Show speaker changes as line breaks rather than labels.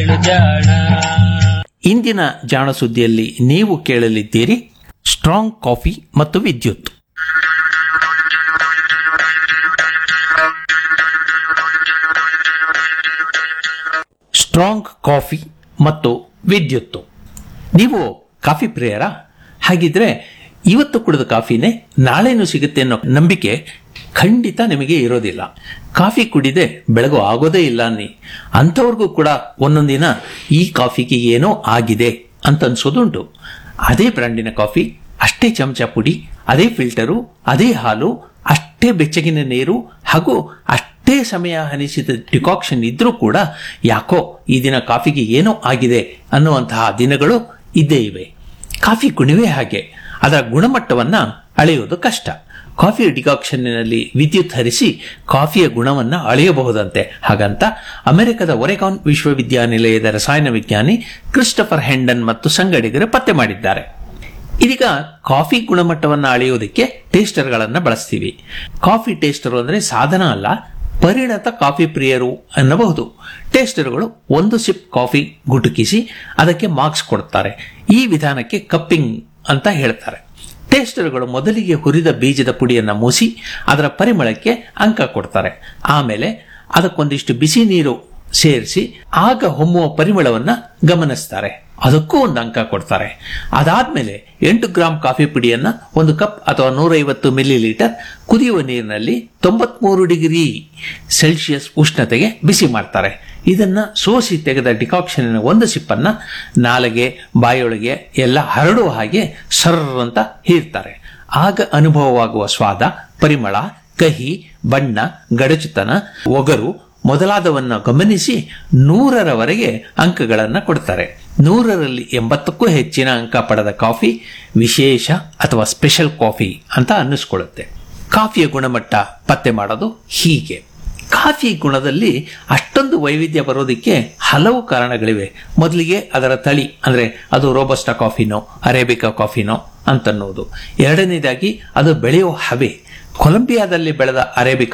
ಇಂದಿನ ಜಾಣ ಸುದ್ದಿಯಲ್ಲಿ ನೀವು ಕೇಳಲಿದ್ದೀರಿ ಸ್ಟ್ರಾಂಗ್ ಕಾಫಿ ಮತ್ತು ವಿದ್ಯುತ್ ಸ್ಟ್ರಾಂಗ್ ಕಾಫಿ ಮತ್ತು ವಿದ್ಯುತ್ತು ನೀವು ಕಾಫಿ ಪ್ರಿಯರ ಹಾಗಿದ್ರೆ ಇವತ್ತು ಕುಡಿದ ಕಾಫಿನೇ ನಾಳೆನೂ ಸಿಗುತ್ತೆ ಅನ್ನೋ ನಂಬಿಕೆ ಖಂಡಿತ ನಿಮಗೆ ಇರೋದಿಲ್ಲ ಕಾಫಿ ಕುಡಿದೆ ಬೆಳಗು ಆಗೋದೇ ಇಲ್ಲ ಅನ್ನಿ ಅಂಥವ್ರಿಗೂ ಕೂಡ ಒಂದೊಂದಿನ ಈ ಕಾಫಿಗೆ ಏನೋ ಆಗಿದೆ ಅಂತ ಅನ್ಸೋದುಂಟು ಅದೇ ಬ್ರ್ಯಾಂಡಿನ ಕಾಫಿ ಅಷ್ಟೇ ಚಮಚ ಪುಡಿ ಅದೇ ಫಿಲ್ಟರು ಅದೇ ಹಾಲು ಅಷ್ಟೇ ಬೆಚ್ಚಗಿನ ನೀರು ಹಾಗೂ ಅಷ್ಟೇ ಸಮಯ ಹನಿಸಿದ ಡಿಕಾಕ್ಷನ್ ಇದ್ರೂ ಕೂಡ ಯಾಕೋ ಈ ದಿನ ಕಾಫಿಗೆ ಏನೋ ಆಗಿದೆ ಅನ್ನುವಂತಹ ದಿನಗಳು ಇದ್ದೇ ಇವೆ ಕಾಫಿ ಗುಣವೇ ಹಾಗೆ ಅದರ ಗುಣಮಟ್ಟವನ್ನ ಅಳೆಯುವುದು ಕಷ್ಟ ಕಾಫಿ ಡಿಕಾಕ್ಷನ್ನಲ್ಲಿ ವಿದ್ಯುತ್ ಹರಿಸಿ ಕಾಫಿಯ ಗುಣವನ್ನ ಅಳೆಯಬಹುದಂತೆ ಹಾಗಂತ ಅಮೆರಿಕದ ಒರೆಗಾನ್ ವಿಶ್ವವಿದ್ಯಾನಿಲಯದ ರಸಾಯನ ವಿಜ್ಞಾನಿ ಕ್ರಿಸ್ಟಫರ್ ಹೆಂಡನ್ ಮತ್ತು ಸಂಗಡಿಗರು ಪತ್ತೆ ಮಾಡಿದ್ದಾರೆ ಇದೀಗ ಕಾಫಿ ಗುಣಮಟ್ಟವನ್ನು ಅಳೆಯೋದಕ್ಕೆ ಟೇಸ್ಟರ್ಗಳನ್ನು ಬಳಸ್ತೀವಿ ಕಾಫಿ ಟೇಸ್ಟರ್ ಅಂದ್ರೆ ಸಾಧನ ಅಲ್ಲ ಪರಿಣತ ಕಾಫಿ ಪ್ರಿಯರು ಅನ್ನಬಹುದು ಟೇಸ್ಟರ್ಗಳು ಒಂದು ಸಿಪ್ ಕಾಫಿ ಗುಟುಕಿಸಿ ಅದಕ್ಕೆ ಮಾರ್ಕ್ಸ್ ಕೊಡ್ತಾರೆ ಈ ವಿಧಾನಕ್ಕೆ ಕಪ್ಪಿಂಗ್ ಅಂತ ಹೇಳ್ತಾರೆ ಟೇಸ್ಟರ್ಗಳು ಮೊದಲಿಗೆ ಹುರಿದ ಬೀಜದ ಪುಡಿಯನ್ನು ಮೂಸಿ ಅದರ ಪರಿಮಳಕ್ಕೆ ಅಂಕ ಕೊಡ್ತಾರೆ ಆಮೇಲೆ ಅದಕ್ಕೊಂದಿಷ್ಟು ಬಿಸಿ ನೀರು ಸೇರಿಸಿ ಆಗ ಹೊಮ್ಮುವ ಪರಿಮಳವನ್ನ ಗಮನಿಸ್ತಾರೆ ಅದಕ್ಕೂ ಒಂದು ಅಂಕ ಕೊಡ್ತಾರೆ ಅದಾದ್ಮೇಲೆ ಎಂಟು ಗ್ರಾಂ ಕಾಫಿ ಪುಡಿಯನ್ನ ಒಂದು ಕಪ್ ಅಥವಾ ನೂರೈವತ್ತು ಮಿಲಿ ಲೀಟರ್ ಕುದಿಯುವ ನೀರಿನಲ್ಲಿ ತೊಂಬತ್ಮೂರು ಡಿಗ್ರಿ ಸೆಲ್ಸಿಯಸ್ ಉಷ್ಣತೆಗೆ ಬಿಸಿ ಮಾಡ್ತಾರೆ ಇದನ್ನ ಸೋಸಿ ತೆಗೆದ ಡಿಕಾಕ್ಷನ್ ಒಂದು ಸಿಪ್ಪನ್ನ ನಾಲಗೆ ಬಾಯೊಳಗೆ ಎಲ್ಲ ಹರಡುವ ಹಾಗೆ ಸರ್ರ್ ಅಂತ ಹೀರ್ತಾರೆ ಆಗ ಅನುಭವವಾಗುವ ಸ್ವಾದ ಪರಿಮಳ ಕಹಿ ಬಣ್ಣ ಗಡಚುತನ ಒಗರು ಮೊದಲಾದವನ್ನ ಗಮನಿಸಿ ನೂರರವರೆಗೆ ಅಂಕಗಳನ್ನು ಕೊಡ್ತಾರೆ ನೂರರಲ್ಲಿ ಎಂಬತ್ತಕ್ಕೂ ಹೆಚ್ಚಿನ ಅಂಕ ಪಡೆದ ಕಾಫಿ ವಿಶೇಷ ಅಥವಾ ಸ್ಪೆಷಲ್ ಕಾಫಿ ಅಂತ ಅನ್ನಿಸ್ಕೊಳ್ಳುತ್ತೆ ಕಾಫಿಯ ಗುಣಮಟ್ಟ ಪತ್ತೆ ಮಾಡೋದು ಹೀಗೆ ಕಾಫಿ ಗುಣದಲ್ಲಿ ಅಷ್ಟೊಂದು ವೈವಿಧ್ಯ ಬರೋದಕ್ಕೆ ಹಲವು ಕಾರಣಗಳಿವೆ ಮೊದಲಿಗೆ ಅದರ ತಳಿ ಅಂದ್ರೆ ಅದು ರೋಬಸ್ಟಾ ಕಾಫಿನೋ ಅರೇಬಿಕಾ ಕಾಫಿನೋ ಅಂತನ್ನುವುದು ಎರಡನೇದಾಗಿ ಅದು ಬೆಳೆಯುವ ಹವೆ ಕೊಲಂಬಿಯಾದಲ್ಲಿ ಬೆಳೆದ ಅರೇಬಿಕಾ